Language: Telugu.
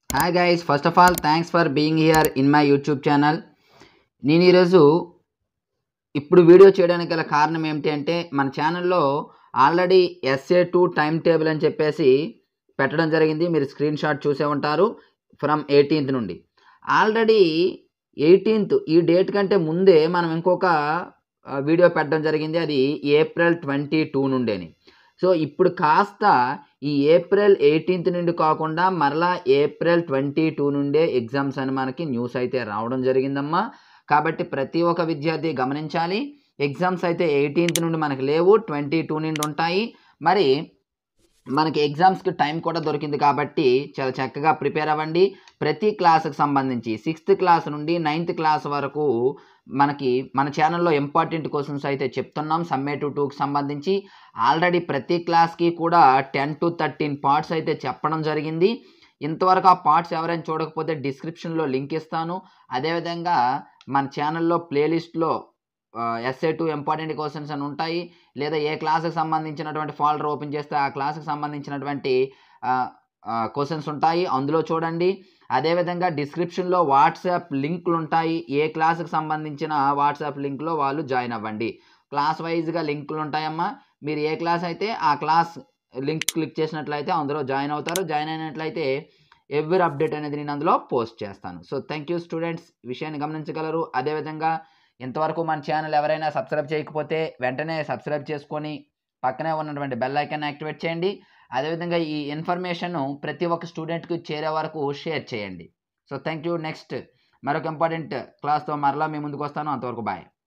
hi guys first of all thanks for being here in my YouTube channel నేను ఈరోజు ఇప్పుడు వీడియో చేయడానికి గల కారణం ఏమిటి అంటే మన ఛానల్లో already SA two time table అని చెప్పేసి పెట్టడం జరిగింది మీరు స్క్రీన్ షాట్ చూసే ఉంటారు ఫ్రమ్ ఎయిటీన్త్ నుండి ఆల్రెడీ ఎయిటీన్త్ ఈ డేట్ కంటే ముందే మనం ఇంకొక ఆ, వీడియో పెట్టడం జరిగింది అది ఏప్రిల్ ట్వంటీ టూ నుండేని సో ఇప్పుడు కాస్త ఈ ఏప్రిల్ ఎయిటీన్త్ నుండి కాకుండా మరలా ఏప్రిల్ ట్వంటీ టూ నుండే ఎగ్జామ్స్ అని మనకి న్యూస్ అయితే రావడం జరిగిందమ్మా కాబట్టి ప్రతి ఒక్క విద్యార్థి గమనించాలి ఎగ్జామ్స్ అయితే ఎయిటీన్త్ నుండి మనకి లేవు ట్వంటీ టూ నుండి ఉంటాయి మరి మనకి ఎగ్జామ్స్కి టైం కూడా దొరికింది కాబట్టి చాలా చక్కగా ప్రిపేర్ అవ్వండి ప్రతి క్లాస్కి సంబంధించి సిక్స్త్ క్లాస్ నుండి నైన్త్ క్లాస్ వరకు మనకి మన ఛానల్లో ఇంపార్టెంట్ క్వశ్చన్స్ అయితే చెప్తున్నాం సమ్మేటివ్ టూకి సంబంధించి ఆల్రెడీ ప్రతి క్లాస్కి కూడా టెన్ టు థర్టీన్ పార్ట్స్ అయితే చెప్పడం జరిగింది ఇంతవరకు ఆ పార్ట్స్ ఎవరైనా చూడకపోతే డిస్క్రిప్షన్లో లింక్ ఇస్తాను అదేవిధంగా మన ఛానల్లో ప్లేలిస్ట్లో ఎస్ఏ టూ ఇంపార్టెంట్ క్వశ్చన్స్ అని ఉంటాయి లేదా ఏ క్లాస్కి సంబంధించినటువంటి ఫోల్డర్ ఓపెన్ చేస్తే ఆ క్లాస్కి సంబంధించినటువంటి క్వశ్చన్స్ ఉంటాయి అందులో చూడండి అదేవిధంగా డిస్క్రిప్షన్లో వాట్సాప్ లింకులు ఉంటాయి ఏ క్లాస్కి సంబంధించిన వాట్సాప్ లింక్లో వాళ్ళు జాయిన్ అవ్వండి క్లాస్ వైజ్గా లింకులు ఉంటాయమ్మా మీరు ఏ క్లాస్ అయితే ఆ క్లాస్ లింక్ క్లిక్ చేసినట్లయితే అందులో జాయిన్ అవుతారు జాయిన్ అయినట్లయితే ఎవ్రీ అప్డేట్ అనేది నేను అందులో పోస్ట్ చేస్తాను సో థ్యాంక్ యూ స్టూడెంట్స్ విషయాన్ని గమనించగలరు అదేవిధంగా ఇంతవరకు మన ఛానల్ ఎవరైనా సబ్స్క్రైబ్ చేయకపోతే వెంటనే సబ్స్క్రైబ్ చేసుకొని పక్కనే ఉన్నటువంటి బెల్ ఐకాన్ యాక్టివేట్ చేయండి అదేవిధంగా ఈ ఇన్ఫర్మేషన్ ప్రతి ఒక్క స్టూడెంట్కి చేరే వరకు షేర్ చేయండి సో థ్యాంక్ యూ నెక్స్ట్ మరొక ఇంపార్టెంట్ క్లాస్తో మరలా మీ ముందుకు వస్తాను అంతవరకు బాయ్